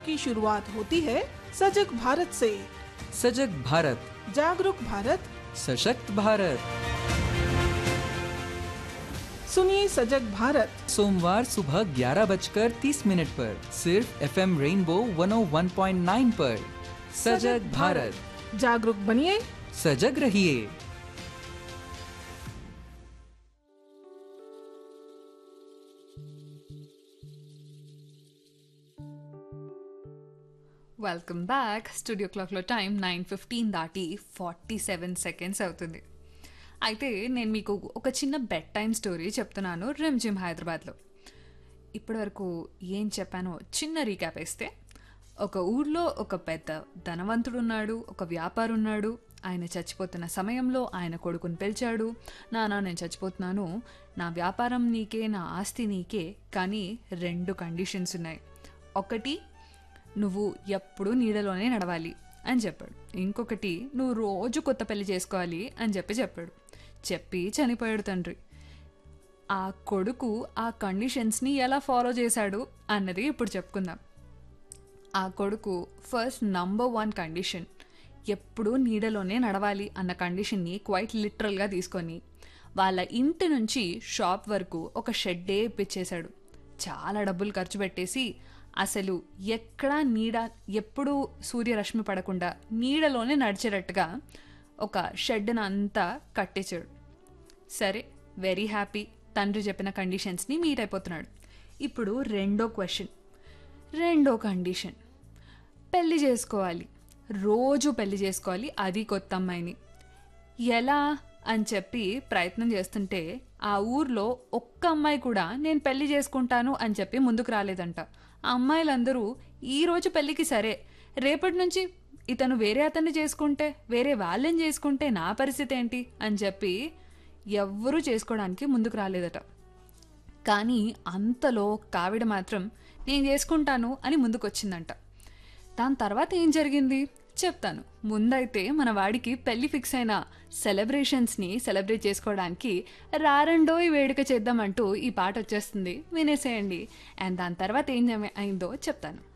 की शुरुआत होती है सजग भारत से सजग भारत जागरूक भारत सशक्त भारत सुनिए सजग भारत सोमवार सुबह ग्यारह बजकर तीस मिनट पर सिर्फ एफ एम रेनबो 101.9 पर सजग भारत जागरूक बनिए सजग रहिए వెల్కమ్ బ్యాక్ స్టూడియో క్లాక్లో టైం నైన్ ఫిఫ్టీన్ దాటి ఫార్టీ సెవెన్ సెకండ్స్ అవుతుంది అయితే నేను మీకు ఒక చిన్న బెడ్ టైం స్టోరీ చెప్తున్నాను రిమ్జిమ్ హైదరాబాద్లో ఇప్పటివరకు ఏం చెప్పానో చిన్న రీక్యాప్ వేస్తే ఒక ఊర్లో ఒక పెద్ద ధనవంతుడు ఉన్నాడు ఒక వ్యాపారి ఉన్నాడు ఆయన చచ్చిపోతున్న సమయంలో ఆయన కొడుకుని పిలిచాడు నానా నేను చచ్చిపోతున్నాను నా వ్యాపారం నీకే నా ఆస్తి నీకే కానీ రెండు కండిషన్స్ ఉన్నాయి ఒకటి నువ్వు ఎప్పుడూ నీడలోనే నడవాలి అని చెప్పాడు ఇంకొకటి నువ్వు రోజు కొత్త పెళ్లి చేసుకోవాలి అని చెప్పి చెప్పాడు చెప్పి చనిపోయాడు తండ్రి ఆ కొడుకు ఆ కండిషన్స్ని ఎలా ఫాలో చేశాడు అన్నది ఇప్పుడు చెప్పుకుందాం ఆ కొడుకు ఫస్ట్ నంబర్ వన్ కండిషన్ ఎప్పుడూ నీడలోనే నడవాలి అన్న కండిషన్ని క్వైట్ లిటరల్గా తీసుకొని వాళ్ళ ఇంటి నుంచి షాప్ వరకు ఒక షెడ్డే ఇప్పించేశాడు చాలా డబ్బులు ఖర్చు పెట్టేసి అసలు ఎక్కడా నీడ ఎప్పుడూ సూర్యరశ్మి పడకుండా నీడలోనే నడిచేటట్టుగా ఒక షెడ్ను అంతా కట్టేశాడు సరే వెరీ హ్యాపీ తండ్రి చెప్పిన కండిషన్స్ని మీట్ అయిపోతున్నాడు ఇప్పుడు రెండో క్వశ్చన్ రెండో కండిషన్ పెళ్లి చేసుకోవాలి రోజు పెళ్లి చేసుకోవాలి అది కొత్త అమ్మాయిని ఎలా అని చెప్పి ప్రయత్నం చేస్తుంటే ఆ ఊర్లో ఒక్క అమ్మాయి కూడా నేను పెళ్లి చేసుకుంటాను అని చెప్పి ముందుకు రాలేదంట ఆ అమ్మాయిలందరూ ఈ రోజు పెళ్లికి సరే రేపటి నుంచి ఇతను వేరే అతన్ని చేసుకుంటే వేరే వాళ్ళని చేసుకుంటే నా పరిస్థితి ఏంటి అని చెప్పి ఎవ్వరూ చేసుకోవడానికి ముందుకు రాలేదట కానీ అంతలో కావిడ మాత్రం నేను చేసుకుంటాను అని ముందుకొచ్చిందంట దాని తర్వాత ఏం జరిగింది చెప్తాను ముందైతే మన వాడికి పెళ్లి ఫిక్స్ అయిన సెలబ్రేషన్స్ని సెలబ్రేట్ చేసుకోవడానికి రారండోయ్ వేడుక చేద్దామంటూ ఈ పాట వచ్చేస్తుంది వినేసేయండి అండ్ దాని తర్వాత ఏం జమ- అయిందో చెప్తాను